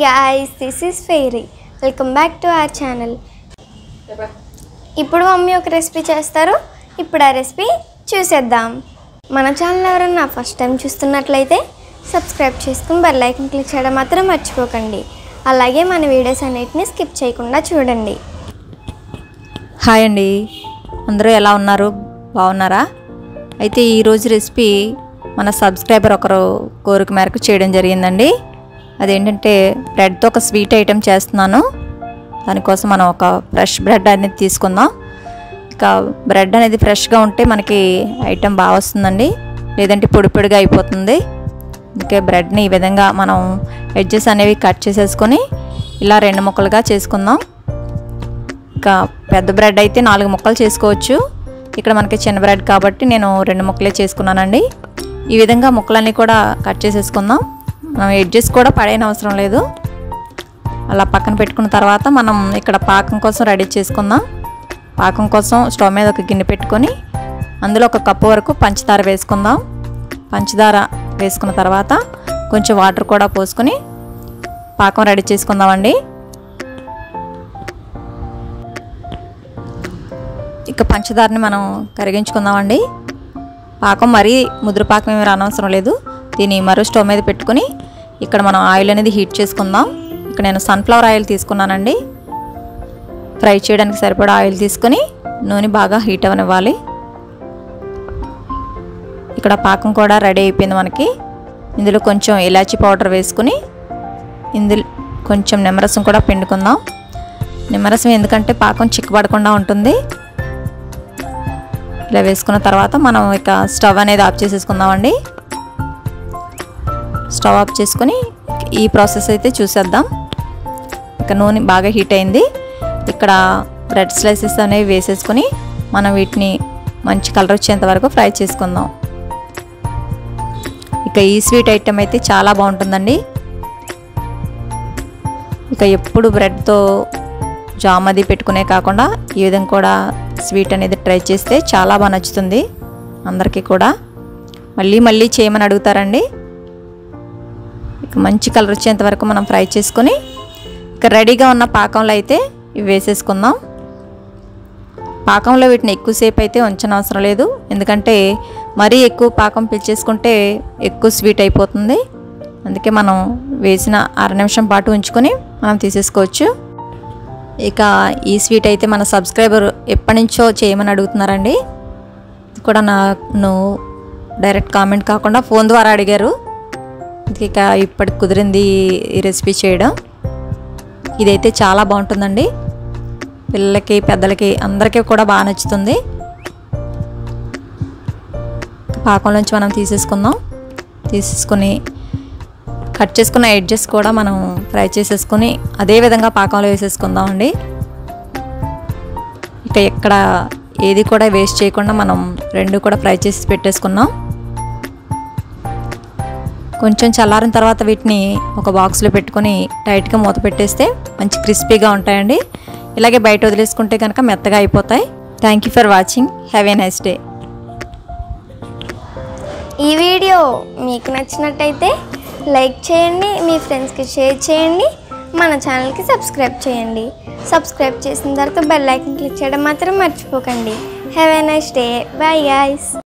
guys this is Fairy welcome back to our channel ఇప్పుడు mummy ఒక recipe చేస్తారు ఇప్పుడు ఆ రెసిపీ చూసేద్దాం మన ఛానల్ ఎవరన్నా ఫస్ట్ టైం చూస్తున్నట్లయితే సబ్స్క్రైబ్ చేసుకుని బెల్ ఐకన్ క్లిక్ చేయడం మాత్రం మర్చిపోకండి అలాగే మన వీడియోస్ అన్నిటిని స్కిప్ చేయకుండా చూడండి హాయ్ అండి అందరూ ఎలా ఉన్నారు బాగున్నారా అయితే ఈరోజు రెసిపీ మన సబ్స్క్రైబర్ ఒకరు కోరిక మేరకు చేయడం జరిగిందండి అదేంటంటే బ్రెడ్తో ఒక స్వీట్ ఐటెం చేస్తున్నాను దానికోసం మనం ఒక ఫ్రెష్ బ్రెడ్ అనేది తీసుకుందాం ఇక బ్రెడ్ అనేది ఫ్రెష్గా ఉంటే మనకి ఐటెం బాగా వస్తుందండి లేదంటే పొడి పొడిగా అయిపోతుంది అందుకే బ్రెడ్ని ఈ విధంగా మనం ఎడ్జెస్ అనేవి కట్ చేసేసుకొని ఇలా రెండు ముక్కలుగా చేసుకుందాం ఇంకా పెద్ద బ్రెడ్ అయితే నాలుగు ముక్కలు చేసుకోవచ్చు ఇక్కడ మనకి చిన్న బ్రెడ్ కాబట్టి నేను రెండు ముక్కలే చేసుకున్నానండి ఈ విధంగా ముక్కలన్నీ కూడా కట్ చేసేసుకుందాం మనం ఎడ్జెస్ కూడా పడైన అవసరం లేదు అలా పక్కన పెట్టుకున్న తర్వాత మనం ఇక్కడ పాకం కోసం రెడీ చేసుకుందాం పాకం కోసం స్టవ్ మీద ఒక గిన్నె పెట్టుకొని అందులో ఒక కప్పు వరకు పంచదార వేసుకుందాం పంచదార వేసుకున్న తర్వాత కొంచెం వాటర్ కూడా పోసుకొని పాకం రెడీ చేసుకుందామండి ఇక పంచదారని మనం కరిగించుకుందామండి పాకం మరీ ముద్ర పాకం ఏమి రానవసరం లేదు దీన్ని మరో స్టవ్ మీద పెట్టుకొని ఇక్కడ మనం ఆయిల్ అనేది హీట్ చేసుకుందాం ఇక్కడ నేను సన్ఫ్లవర్ ఆయిల్ తీసుకున్నానండి ఫ్రై చేయడానికి సరిపడా ఆయిల్ తీసుకొని నూనె బాగా హీట్ అవనివ్వాలి ఇక్కడ పాకం కూడా రెడీ అయిపోయింది మనకి ఇందులో కొంచెం ఇలాచీ పౌడర్ వేసుకుని ఇందులో కొంచెం నిమ్మరసం కూడా పిండుకుందాం నిమ్మరసం ఎందుకంటే పాకం చిక్కబడకుండా ఉంటుంది ఇలా వేసుకున్న తర్వాత మనం ఇక స్టవ్ అనేది ఆఫ్ చేసేసుకుందామండి స్టవ్ ఆఫ్ చేసుకొని ఈ ప్రాసెస్ అయితే చూసేద్దాం ఇక నూనె బాగా హీట్ అయింది ఇక్కడ బ్రెడ్ స్లైసెస్ అనేవి వేసేసుకొని మనం వీటిని మంచి కలర్ వచ్చేంత వరకు ఫ్రై చేసుకుందాం ఇక ఈ స్వీట్ ఐటెం అయితే చాలా బాగుంటుందండి ఇక ఎప్పుడు బ్రెడ్తో జామ్ అది పెట్టుకునే కాకుండా ఈ విధంగా కూడా స్వీట్ అనేది ట్రై చేస్తే చాలా బాగా నచ్చుతుంది అందరికీ కూడా మళ్ళీ మళ్ళీ చేయమని అడుగుతారండి ఇక మంచి కలర్ వచ్చేంత వరకు మనం ఫ్రై చేసుకొని ఇక రెడీగా ఉన్న పాకంలో అయితే ఇవి వేసేసుకుందాం పాకంలో వీటిని ఎక్కువసేపు అయితే ఉంచనవసరం లేదు ఎందుకంటే మరీ ఎక్కువ పాకం పిలిచేసుకుంటే ఎక్కువ స్వీట్ అయిపోతుంది అందుకే మనం వేసిన అర నిమిషం పాటు ఉంచుకొని మనం తీసేసుకోవచ్చు ఇక ఈ స్వీట్ అయితే మన సబ్స్క్రైబర్ ఎప్పటి నుంచో చేయమని అడుగుతున్నారండి ఇది కూడా నన్ను డైరెక్ట్ కామెంట్ కాకుండా ఫోన్ ద్వారా అడిగారు ఇక ఇప్పటికి కుదిరింది ఈ రెసిపీ చేయడం ఇదైతే చాలా బాగుంటుందండి పిల్లలకి పెద్దలకి అందరికీ కూడా బాగా నచ్చుతుంది పాకంలోంచి మనం తీసేసుకుందాం తీసేసుకొని కట్ చేసుకున్న ఎడ్జెస్ కూడా మనం ఫ్రై చేసేసుకొని అదే విధంగా పాకంలో వేసేసుకుందాం అండి ఇక ఎక్కడ ఏది కూడా వేస్ట్ చేయకుండా మనం రెండు కూడా ఫ్రై చేసి పెట్టేసుకున్నాం కొంచెం చల్లారిన తర్వాత వీటిని ఒక బాక్స్లో పెట్టుకొని టైట్గా మూత పెట్టేస్తే మంచి క్రిస్పీగా ఉంటాయండి ఇలాగే బయట వదిలేసుకుంటే కనుక మెత్తగా అయిపోతాయి thank you for watching have a nice day ఈ వీడియో మీకు నచ్చినట్టయితే లైక్ చేయండి మీ ఫ్రెండ్స్కి షేర్ చేయండి మన ఛానల్కి సబ్స్క్రైబ్ చేయండి సబ్స్క్రైబ్ చేసిన తర్వాత బెల్ ఐకన్ క్లిక్ చేయడం మాత్రం మర్చిపోకండి have a nice day bye guys